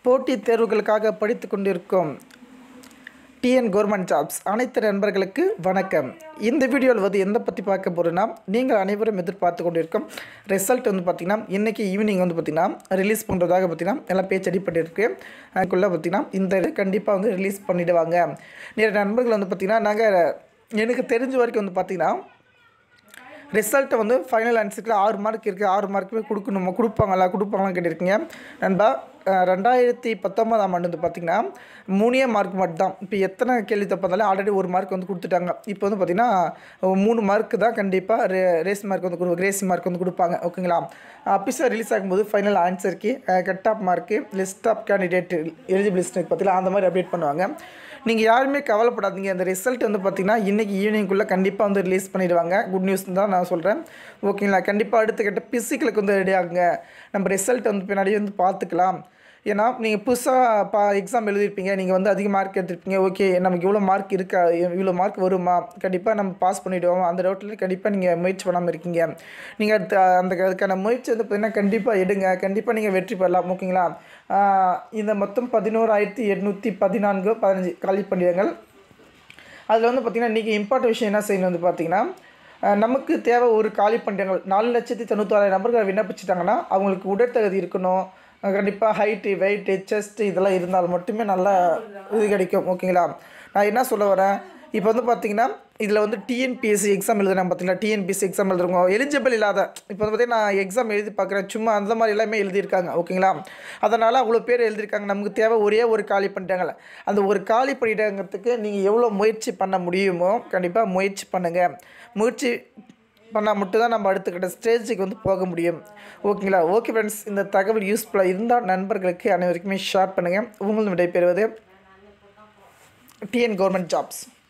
போட்டித் தேர்வுகளுக்காக படித்து கொண்டிருக்கும் டிஎன் கவர்மெண்ட் ஜாப்ஸ் அனைத்து நண்பர்களுக்கு வணக்கம் இந்த வீடியோவில் வந்து எந்த பற்றி பார்க்க போகிறோன்னா நீங்கள் அனைவரும் எதிர்பார்த்து கொண்டிருக்கும் ரிசல்ட் வந்து பார்த்திங்கன்னா இன்றைக்கி ஈவினிங் வந்து பார்த்திங்கன்னா ரிலீஸ் பண்ணுறதாக பார்த்திங்கன்னா எல்லாம் பேச்சு அடிப்பட்டிருக்கு அதுக்குள்ளே பார்த்திங்கன்னா இந்த இது கண்டிப்பாக வந்து ரிலீஸ் பண்ணிவிடுவாங்க நிறைய நண்பர்கள் வந்து பார்த்திங்கன்னா நாங்கள் எனக்கு தெரிஞ்ச வரைக்கும் வந்து பார்த்திங்கன்னா ரிசல்ட்டை வந்து ஃபைனல் ஆன்சருக்கு ஆறு மார்க் இருக்குது ஆறு மார்க்குமே கொடுக்கணுமா கொடுப்பாங்களா கொடுப்பாங்களான்னு கேட்டிருக்கீங்க நண்பா அஹ் ரெண்டாயிரத்தி பத்தொன்பதாம் ஆண்டு வந்து பார்த்திங்கன்னா மூணே மார்க் மட்டும் தான் இப்போ எத்தனை கேள்வி தப்பு இருந்தாலும் ஆல்ரெடி ஒரு மார்க் வந்து கொடுத்துட்டாங்க இப்போ வந்து பார்த்திங்கன்னா மூணு மார்க் தான் கண்டிப்பாக ரே ரேஸ் மார்க் வந்து கொடு ரேஸ் மார்க் வந்து கொடுப்பாங்க ஓகேங்களா அபிசா ரிலீஸ் ஆகும்போது ஃபைனல் ஆன்சருக்கு cut off mark list of candidate eligible list பார்த்தீங்களா அந்த மாதிரி அப்டேட் பண்ணுவாங்க நீங்கள் யாருமே கவலைப்படாதீங்க அந்த ரிசல்ட் வந்து பார்த்திங்கன்னா இன்றைக்கி ஈவினிங்குள்ளே கண்டிப்பாக வந்து ரிலீஸ் பண்ணிடுவாங்க குட் நியூஸ் தான் நான் சொல்கிறேன் ஓகேங்களா கண்டிப்பாக அடுத்த கட்ட பிசிக்கலுக்கு வந்து ரெடி ஆகுங்க நம்ம ரிசல்ட் வந்து பின்னாடி வந்து பார்த்துக்கலாம் ஏன்னா நீங்கள் புதுசாக பா எக்ஸாம் எழுதிருப்பீங்க நீங்கள் வந்து அதிக மார்க் எடுத்திருப்பீங்க ஓகே நமக்கு இவ்வளோ மார்க் இருக்கா இவ்வளோ மார்க் வருமா கண்டிப்பாக நம்ம பாஸ் பண்ணிவிடுவோம் அந்த டவுட்டில் கண்டிப்பாக நீங்கள் முயற்சி பண்ணாமல் இருக்கீங்க நீங்கள் அடுத்த அந்த அதுக்கான முயற்சி வந்து பார்த்தீங்கன்னா கண்டிப்பாக எடுங்க கண்டிப்பாக நீங்கள் வெற்றி பெறலாம் ஓகேங்களா ஆஹ் இந்த மொத்தம் பதினோராயிரத்தி எட்நூற்றி பதினான்கு பதினஞ்சு காலி பண்டிகைகள் அதில் வந்து பார்த்திங்கன்னா இன்றைக்கி இம்பார்ட்டன்ட் விஷயம் என்ன செய்யணும் வந்து பார்த்திங்கன்னா அஹ் நமக்கு தேவை ஒரு காலி பண்டிகைகள் நாலு லட்சத்தி தொண்ணூத்தாறாயிரம் நபர்கள் விண்ணப்பிச்சிட்டாங்கன்னா அவங்களுக்கு உடற்தகுதி இருக்கணும் கண்டிப்பாக ஹைட்டு வெயிட்டு செஸ்ட் இதெல்லாம் இருந்தால் மட்டுமே நல்லா இது கிடைக்கும் ஓகேங்களா நான் என்ன சொல்ல வரேன் இப்போ வந்து பார்த்தீங்கன்னா இதில் வந்து டிஎன்பிஎஸ்சி எக்ஸாம் எழுதுறாங்க பார்த்தீங்களா டிஎன்பிஎஸ்சி எக்ஸாம் எழுதுறவங்க எலிஜிபிள் இல்லாத இப்போ வந்து பார்த்தீங்கன்னா நான் எக்ஸாம் எழுதி பார்க்குறேன் சும்மா அந்த மாதிரி எல்லாமே எழுதியிருக்காங்க ஓகேங்களா அதனால் அவ்வளோ பேர் எழுதியிருக்காங்க நமக்கு தேவை ஒரே ஒரு காலி பண்ணிட்டாங்கல்ல அந்த ஒரு காலி பண்ணிட்டாங்கிறதுக்கு நீங்கள் எவ்வளோ முயற்சி பண்ண முடியுமோ கண்டிப்பாக முயற்சி பண்ணுங்கள் முயற்சி பண்ணால் மட்டும்தான் நம்ம அடுத்த கட்ட ஸ்டேஜுக்கு வந்து போக முடியும் ஓகேங்களா ஓகே ஃப்ரெண்ட்ஸ் இந்த தகவல் யூஸ்ஃபுல்லாக இருந்தால் நண்பர்களுக்கு அனைவருக்குமே ஷேர் பண்ணுங்கள் உங்களும் விடைபெறுவது டிஎன் கவர்மெண்ட் ஜாப்ஸ்